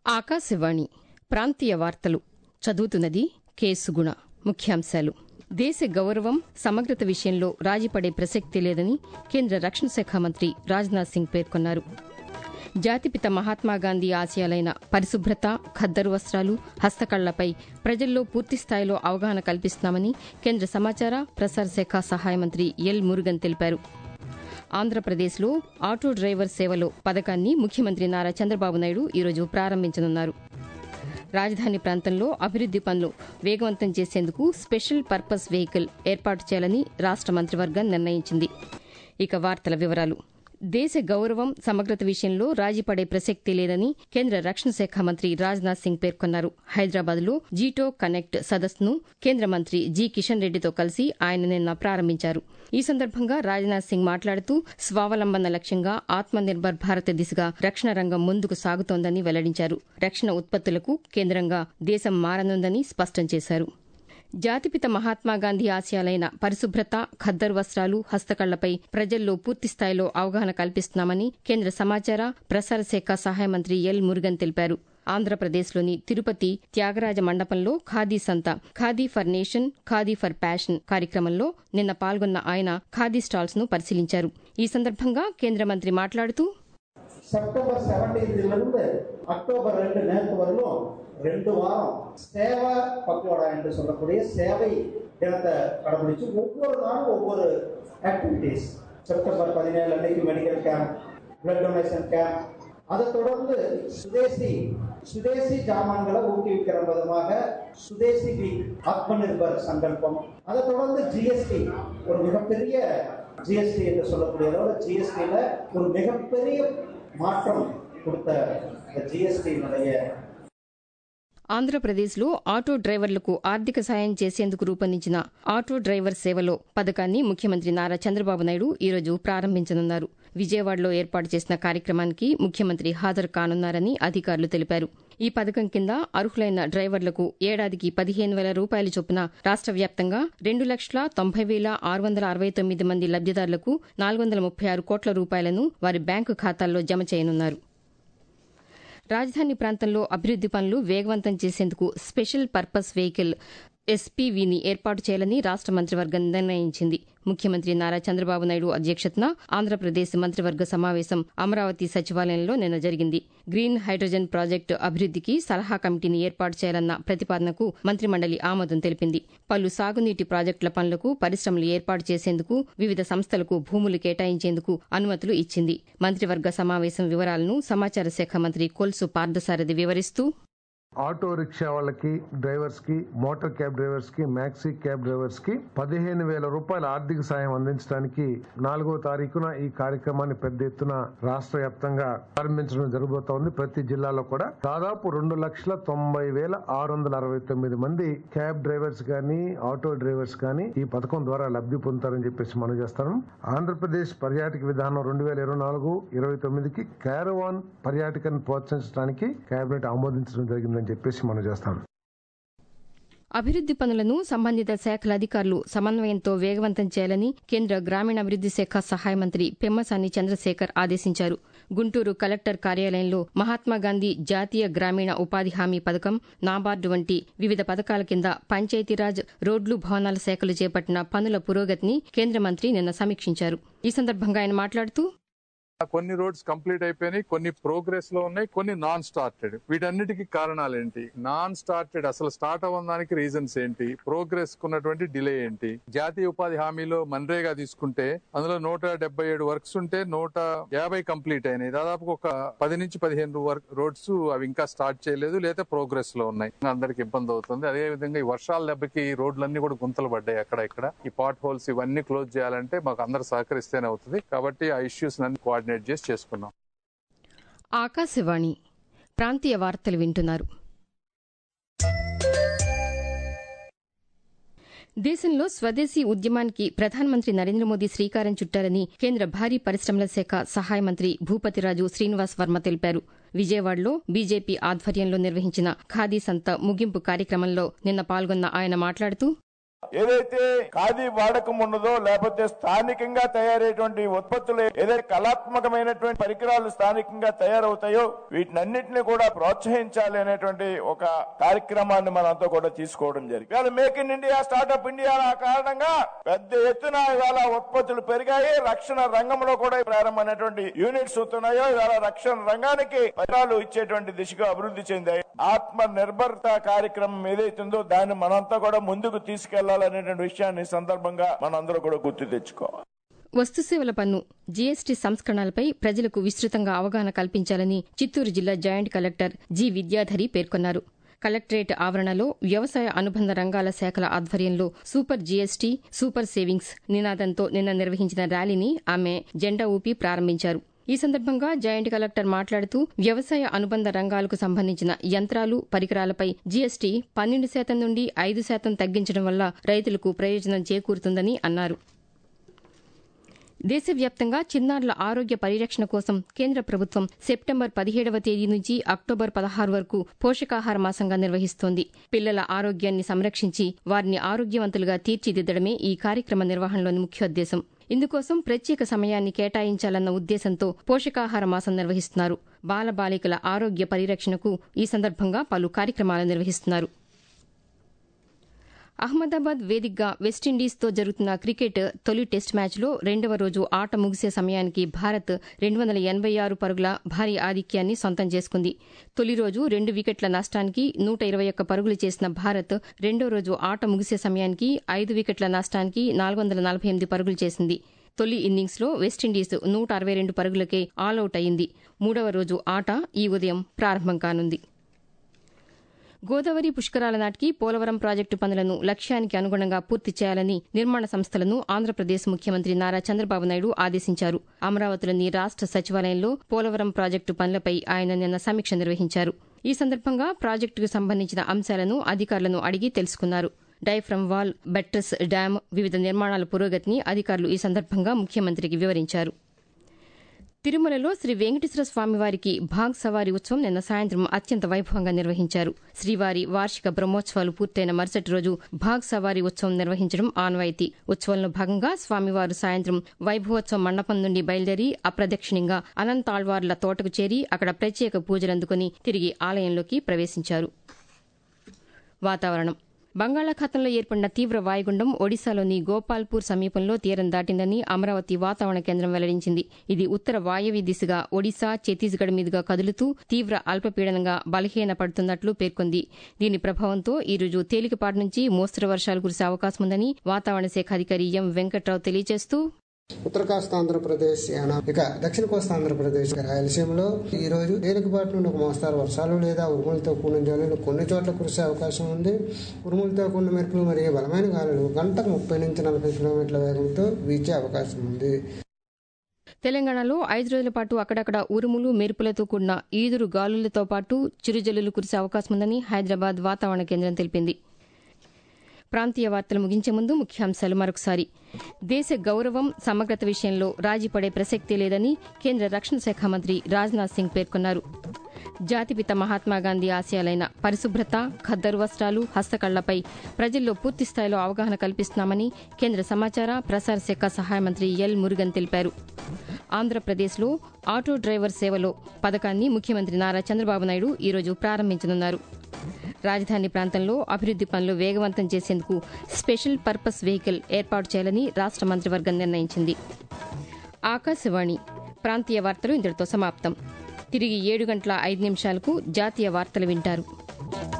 ఆకాశవాణి ప్రాంతీయ వార్తలు చదువుతున్నది కె సుగుణ ముఖ్యాంశాలు దేశ గౌరవం సమగ్రత విషయంలో రాజీపడే ప్రసక్తి లేదని కేంద్ర రక్షణ శాఖ మంత్రి రాజ్నాథ్ సింగ్ పేర్కొన్నారు జాతిపిత మహాత్మాగాంధీ ఆశయాలైన పరిశుభ్రత ఖద్దరు వస్త్రాలు హస్తకళ్లపై ప్రజల్లో పూర్తిస్థాయిలో అవగాహన కల్పిస్తున్నామని కేంద్ర సమాచార ప్రసార శాఖ సహాయ మంత్రి ఎల్ మురుగన్ తెలిపారు ఆంధ్రప్రదేశ్లో ఆటో డ్రైవర్ సేవలో పథకాన్ని ముఖ్యమంత్రి నారా చంద్రబాబు నాయుడు ఈరోజు ప్రారంభించనున్నారు రాజధాని ప్రాంతంలో అభివృద్ది పనులు వేగవంతం చేసేందుకు స్పెషల్ పర్పస్ వెహికల్ ఏర్పాటు చేయాలని రాష్ట మంత్రివర్గం నిర్ణయించింది ఇక వార్తల వివరాలు దేశ గౌరవం సమగ్రత విషయంలో రాజీపడే ప్రసక్తి లేదని కేంద్ర రక్షణ శాఖ మంత్రి రాజ్నాథ్ సింగ్ పేర్కొన్నారు హైదరాబాద్లో జీటో కనెక్ట్ సదస్సును కేంద్ర మంత్రి జి కిషన్ రెడ్డితో కలిసి ఆయన నిన్న ప్రారంభించారు ఈ సందర్భంగా రాజ్నాథ్ సింగ్ మాట్లాడుతూ స్వావలంబన లక్ష్యంగా ఆత్మనిర్భర్ భారత్ దిశగా రక్షణ రంగం ముందుకు సాగుతోందని వెల్లడించారు రక్షణ ఉత్పత్తులకు కేంద్రంగా దేశం మారనుందని స్పష్టం చేశారు జాతిపిత మహాత్మాగాంధీ ఆశయాలైన పరిశుభ్రత ఖద్దరు వస్త్రాలు హస్తకళ్లపై ప్రజల్లో పూర్తిస్థాయిలో అవగాహన కల్పిస్తున్నామని కేంద్ర సమాచార ప్రసార శాఖ సహాయ మంత్రి ఎల్ మురుగన్ తెలిపారు ఆంధ్రప్రదేశ్లోని తిరుపతి త్యాగరాజ మండపంలో ఖాదీ సంత khadi for nation khadi for passion కార్యక్రమంలో నిన్న పాల్గొన్న ఆయన ఖాదీ స్టాల్స్ ను పరిశీలించారు ఈ సందర్భంగా కేంద్ర మంత్రి మాట్లాడుతూ செப்டம்பர் செவன்டீன்த்திலிருந்து அக்டோபர் ரெண்டு நேற்று வரலும் ரெண்டு வாரம் சேவை பக்கோடா என்று சொல்லக்கூடிய சேவை தினத்தை கடைபிடிச்சு ஒவ்வொரு நாளும் ஒவ்வொரு ஆக்டிவிட்டீஸ் செப்டம்பர் பதினேழு அன்னைக்கு medical camp blood donation camp அதை தொடர்ந்து சுதேசி சுதேசி ஜாமான்களை ஊக்குவிக்கிற விதமாக சுதேசி வீக் ஆத்ம நிர்பர் சங்கல்பம் அதை தொடர்ந்து ஜிஎஸ்டி ஒரு மிகப்பெரிய ஜிஎஸ்டி என்று சொல்லக்கூடிய அளவில் ஜிஎஸ்டியில் ஒரு மிகப்பெரிய மாற்றம் கொடுத்த ஜிஎஸ்டியினுடைய ఆంధ్రప్రదేశ్లో ఆటో డ్రైవర్లకు ఆర్థిక సాయం చేసేందుకు రూపొందించిన ఆటో డ్రైవర్ సేవలో పథకాన్ని ముఖ్యమంత్రి నారా చంద్రబాబు నాయుడు ఈరోజు ప్రారంభించనున్నారు విజయవాడలో ఏర్పాటు చేసిన కార్యక్రమానికి ముఖ్యమంత్రి హాజరు కానున్నారని అధికారులు తెలిపారు ఈ పథకం కింద అర్హులైన డ్రైవర్లకు ఏడాదికి పదిహేను వేల రూపాయల చొప్పున రాష్ట వ్యాప్తంగా రెండు లక్షల తొంభై వేల ఆరు వందల అరవై తొమ్మిది మంది లబ్దిదారులకు నాలుగు వందల ముప్పై ఆరు కోట్ల రూపాయలను వారి బ్యాంకు ఖాతాల్లో జమ చేయనున్నారు రాజధాని ప్రాంతంలో అభివృద్ది పనులు వేగవంతం చేసేందుకు స్పెషల్ పర్పస్ వెహికల్ ఎస్పీవీని ఏర్పాటు చేయాలని రాష్ట మంత్రివర్గం నిర్ణయించింది ముఖ్యమంత్రి నారా చంద్రబాబు నాయుడు అధ్యక్షతన ఆంధ్రప్రదేశ్ మంత్రివర్గ సమావేశం అమరావతి సచివాలయంలో నిన్న జరిగింది గ్రీన్ హైడ్రోజన్ ప్రాజెక్టు అభివృద్దికి సలహా కమిటీని ఏర్పాటు చేయాలన్న ప్రతిపాదనకు మంత్రిమండలి ఆమోదం తెలిపింది పలు సాగునీటి ప్రాజెక్టుల పనులకు పరిశ్రమలు ఏర్పాటు చేసేందుకు వివిధ సంస్థలకు భూములు కేటాయించేందుకు అనుమతులు ఇచ్చింది మంత్రివర్గ సమావేశం వివరాలను సమాచార శాఖ మంత్రి కొల్సు పార్థసారథి వివరిస్తూ ఆటో రిక్షా వాళ్ళకి డ్రైవర్స్ కి మోటార్ క్యాబ్ డ్రైవర్స్ కి మ్యాక్సీ క్యాబ్ డ్రైవర్స్ కి పదిహేను వేల రూపాయల ఆర్థిక సాయం అందించడానికి నాలుగో తారీఖున ఈ కార్యక్రమాన్ని పెద్ద ఎత్తున రాష్ట్ర వ్యాప్తంగా ప్రారంభించడం జరగబోతోంది ప్రతి జిల్లాలో కూడా దాదాపు రెండు లక్షల తొంభై వేల ఆరు వందల అరవై తొమ్మిది మంది క్యాబ్ డ్రైవర్స్ కానీ ఆటో డ్రైవర్స్ కానీ ఈ పథకం ద్వారా లబ్ధి పొందుతారని చెప్పేసి మనం చేస్తాను ఆంధ్రప్రదేశ్ పర్యాటక విధానం రెండు వేల ఇరవై నాలుగు ఇరవై తొమ్మిదికి క్యారవాన్ పర్యాటకాన్ని ప్రోత్సహించడానికి కేబినెట్ ఆమోదించడం జరిగిందని చెప్పేసి మనం చేస్తాం అభివృద్ది పనులను సంబంధిత శాఖల అధికారులు సమన్వయంతో వేగవంతం చేయాలని కేంద్ర గ్రామీణాభివృద్ది శాఖ సహాయ మంత్రి పెమ్మసాని చంద్రశేఖర్ ఆదేశించారు గుంటూరు కలెక్టర్ కార్యాలయంలో మహాత్మాగాంధీ జాతీయ గ్రామీణ ఉపాధి హామీ పథకం నాబార్డు వంటి వివిధ పథకాల కింద పంచాయతీరాజ్ రోడ్లు భవనాల శాఖలు చేపట్టిన పనుల పురోగతిని కేంద్ర మంత్రి నిన్న సమీక్షించారు ఈ సందర్భంగా ఆయన మాట్లాడుతూ కొన్ని రోడ్స్ కంప్లీట్ అయిపోయినాయి కొన్ని ప్రోగ్రెస్ లో ఉన్నాయి కొన్ని నాన్ స్టార్టెడ్ వీటన్నిటికీ కారణాలు ఏంటి నాన్ స్టార్టెడ్ అసలు స్టార్ట్ అవ్వడానికి రీజన్స్ ఏంటి ప్రోగ్రెస్ ఉన్నటువంటి డిలే ఏంటి జాతీయ ఉపాధి హామీలో మన్రేగా తీసుకుంటే అందులో నూట డెబ్బై ఏడు వర్క్స్ ఉంటే నూట యాభై కంప్లీట్ అయినాయి దాదాపు ఒక పది నుంచి పదిహేను వర్క్ రోడ్స్ అవి ఇంకా స్టార్ట్ చేయలేదు లేదా ప్రోగ్రెస్ లో ఉన్నాయి అందరికి ఇబ్బంది అవుతుంది అదే విధంగా ఈ వర్షాల దెబ్బకి రోడ్లన్నీ కూడా గుంతలు పడ్డాయి అక్కడ ఇక్కడ ఈ పాట్ హోల్స్ ఇవన్నీ క్లోజ్ చేయాలంటే మాకు అందరు సహకరిస్తేనే అవుతుంది కాబట్టి ఆ ఇష్యూస్ అన్ని కోఆర్డినేట్ చేసి చేసుకున్నాం ఆకాశవాణి ప్రాంతీయ వార్తలు వింటున్నారు దేశంలో స్వదేశీ ఉద్యమానికి ప్రధానమంత్రి నరేంద్ర మోదీ శ్రీకారం చుట్టారని కేంద్ర భారీ పరిశ్రమల శాఖ సహాయ మంత్రి భూపతిరాజు శ్రీనివాస్ వర్మ తెలిపారు విజయవాడలో బీజేపీ ఆధ్వర్యంలో నిర్వహించిన ఖాదీ సంత ముగింపు కార్యక్రమంలో నిన్న పాల్గొన్న ఆయన మాట్లాడుతూ ఏదైతే ఖాదీ వాడకం ఉన్నదో లేకపోతే స్థానికంగా తయారయ్యేటువంటి ఉత్పత్తులు ఏదైతే కళాత్మకమైనటువంటి పరికరాలు స్థానికంగా తయారవుతాయో వీటినన్నింటినీ కూడా ప్రోత్సహించాలి అనేటువంటి ఒక కార్యక్రమాన్ని మనంతా కూడా తీసుకోవడం జరిగింది ఇవాళ make in India startup India ఆ కారణంగా పెద్ద ఎత్తున ఇవాళ ఉత్పత్తులు పెరిగాయి రక్షణ రంగంలో కూడా ప్రారంభమైనటువంటి యూనిట్స్ వస్తున్నాయో ఇవాళ రక్షణ రంగానికి పత్రాలు ఇచ్చేటువంటి దిశగా అభివృద్ధి చెందాయి ఆత్మ నిర్భరత కార్యక్రమం ఏదైతుందో దాన్ని మనంతా కూడా ముందుకు తీసుకెళ్లాలనేటువంటి విషయాన్ని ఈ సందర్భంగా మనందరూ కూడా గుర్తు తెచ్చుకోవాలి వస్తుసేవల పన్ను జీఎస్టీ సంస్కరణలపై ప్రజలకు విస్తృతంగా అవగాహన కల్పించాలని చిత్తూరు జిల్లా జాయింట్ కలెక్టర్ జి విద్యాధరి పేర్కొన్నారు కలెక్టరేట్ ఆవరణలో వ్యవసాయ అనుబంధ రంగాల శాఖల ఆధ్వర్యంలో సూపర్ జీఎస్టీ సూపర్ సేవింగ్స్ నినాదంతో నిన్న నిర్వహించిన ర్యాలీని ఆమె జెండా ఊపి ప్రారంభించారు ఈ సందర్భంగా జాయింట్ కలెక్టర్ మాట్లాడుతూ వ్యవసాయ అనుబంధ రంగాలకు సంబంధించిన యంత్రాలు పరికరాలపై జీఎస్టీ పన్నెండు శాతం నుండి ఐదు శాతం తగ్గించడం వల్ల రైతులకు ప్రయోజనం చేకూరుతుందని అన్నారు దేశవ్యాప్తంగా చిన్నారుల ఆరోగ్య పరిరక్షణ కోసం కేంద్ర ప్రభుత్వం సెప్టెంబర్ పదిహేడవ తేదీ నుంచి అక్టోబర్ పదహారు వరకు పోషకాహార మాసంగా నిర్వహిస్తోంది పిల్లల ఆరోగ్యాన్ని సంరక్షించి వారిని ఆరోగ్యవంతులుగా తీర్చిదిద్దడమే ఈ కార్యక్రమ నిర్వహణలోని ముఖ్యోద్దేశం ఇందుకోసం ప్రత్యేక సమయాన్ని కేటాయించాలన్న ఉద్దేశంతో పోషకాహార మాసం నిర్వహిస్తున్నారు బాలబాలికల ఆరోగ్య పరిరక్షణకు ఈ సందర్భంగా పలు కార్యక్రమాలు నిర్వహిస్తున్నారు అహ్మదాబాద్ వేదికగా వెస్టిండీస్తో జరుగుతున్న క్రికెట్ తొలి టెస్ట్ మ్యాచ్లో రెండవ రోజు ఆట ముగిసే సమయానికి భారత్ రెండు వందల ఎనబై ఆరు పరుగుల భారీ ఆధిక్యాన్ని సొంతం చేసుకుంది తొలి రోజు రెండు వికెట్ల నష్టానికి నూట ఇరవై ఒక్క పరుగులు చేసిన భారత్ రెండో రోజు ఆట ముగిసే సమయానికి ఐదు వికెట్ల నష్టానికి నాలుగు వందల నలభై ఎనిమిది పరుగులు చేసింది తొలి ఇన్నింగ్స్లో వెస్టిండీస్ నూట అరవై రెండు పరుగులకే ఆలౌట్ అయింది మూడవ రోజు ఆట ఈ ఉదయం ప్రారంభం కానుంది గోదావరి పుష్కరాల నాటికి పోలవరం ప్రాజెక్టు పనులను లక్ష్యానికి అనుగుణంగా పూర్తి చేయాలని నిర్మాణ సంస్థలను ఆంధ్రప్రదేశ్ ముఖ్యమంత్రి నారా చంద్రబాబు నాయుడు ఆదేశించారు అమరావతిలోని రాష్ట సచివాలయంలో పోలవరం ప్రాజెక్టు పనులపై ఆయన నిన్న సమీక్ష నిర్వహించారు ఈ సందర్భంగా ప్రాజెక్టుకు సంబంధించిన అంశాలను అధికారులను అడిగి తెలుసుకున్నారు డైఫ్రమ్ వాల్ బెట్రస్ డ్యాం వివిధ నిర్మాణాల పురోగతిని అధికారులు ఈ సందర్భంగా ముఖ్యమంత్రికి వివరించారు తిరుమలలో శ్రీ వెంకటేశ్వర స్వామివారికి భాగ్ సవారి ఉత్సవం నిన్న సాయంత్రం అత్యంత వైభవంగా నిర్వహించారు శ్రీవారి వార్షిక బ్రహ్మోత్సవాలు పూర్తయిన మరుసటి రోజు భాగ్ సవారి ఉత్సవం నిర్వహించడం ఆనవాయితీ ఉత్సవంలో భాగంగా స్వామివారు సాయంత్రం వైభవోత్సవం మండపం నుండి బయలుదేరి అప్రదక్షిణంగా అనంతాళ్వార్ల తోటకు చేరి అక్కడ ప్రత్యేక పూజలందుకుని తిరిగి ఆలయంలోకి ప్రవేశించారు వాతావరణం బంగాళాఖాతంలో ఏర్పడిన తీవ్ర వాయుగుండం ఒడిశాలోని గోపాల్పూర్ సమీపంలో తీరం దాటిందని అమరావతి వాతావరణ కేంద్రం వెల్లడించింది ఇది ఉత్తర వాయవ్య దిశగా ఒడిశా ఛత్తీస్గఢ్ మీదుగా కదులుతూ తీవ్ర అల్పపీడనంగా బలహీన పడుతున్నట్లు పేర్కొంది దీని ప్రభావంతో ఈ రోజు తేలికపాటి నుంచి మోస్తరు వర్షాలు కురిసే అవకాశం ఉందని వాతావరణ శాఖ అధికారి ఎం వెంకట్రావు తెలియజేస్తూ ఉత్తర కోస్తా ఆంధ్రప్రదేశ్ యానా ఇక దక్షిణ కోస్తా ఆంధ్రప్రదేశ్ రాయలసీమలో ఈ రోజు తేలికపాటి నుండి ఒక మోస్తారు వర్షాలు లేదా ఉరుములతో కూడిన జల్లులు కొన్ని చోట్ల కురిసే అవకాశం ఉంది ఉరుములతో కూడిన మెరుపులు మరియు బలమైన గాలులు గంటకు ముప్పై నుంచి నలభై కిలోమీటర్ల వేగంతో వీచే అవకాశం ఉంది తెలంగాణలో ఐదు రోజుల పాటు అక్కడక్కడ ఉరుములు మెరుపులతో కూడిన ఈదురు గాలులతో పాటు చిరుజల్లులు కురిసే అవకాశం ఉందని హైదరాబాద్ వాతావరణ కేంద్రం తెలిపింది ప్రాంతీయ వార్తలు ముగించే ముందు ముఖ్యాంశాలు మరొకసారి దేశ గౌరవం సమగ్రత విషయంలో రాజీ పడే ప్రసక్తే లేదని కేంద్ర రక్షణ శాఖ మంత్రి రాజ్నాథ్ సింగ్ పేర్కొన్నారు జాతిపిత మహాత్మాగాంధీ ఆశయాలైన పరిశుభ్రత ఖద్దరు వస్త్రాలు హస్తకళ్లపై ప్రజల్లో పూర్తి స్థాయిలో అవగాహన కల్పిస్తున్నామని కేంద్ర సమాచార ప్రసార శాఖ సహాయ మంత్రి ఎల్ మురుగన్ తెలిపారు ఆంధ్రప్రదేశ్లో ఆటో డ్రైవర్ సేవలో పథకాన్ని ముఖ్యమంత్రి నారా చంద్రబాబు నాయుడు ఈరోజు ప్రారంభించనున్నారు రాజధాని ప్రాంతంలో అభివృద్ది పనులు వేగవంతం చేసేందుకు స్పెషల్ పర్పస్ వెహికల్ ఏర్పాటు చేయాలని రాష్ట మంత్రివర్గం నిర్ణయించింది ఆకాశవాణి ప్రాంతీయ వార్తలు ఇంతటితో సమాప్తం తిరిగి ఏడు గంటల ఐదు నిమిషాలకు జాతీయ వార్తలు వింటారు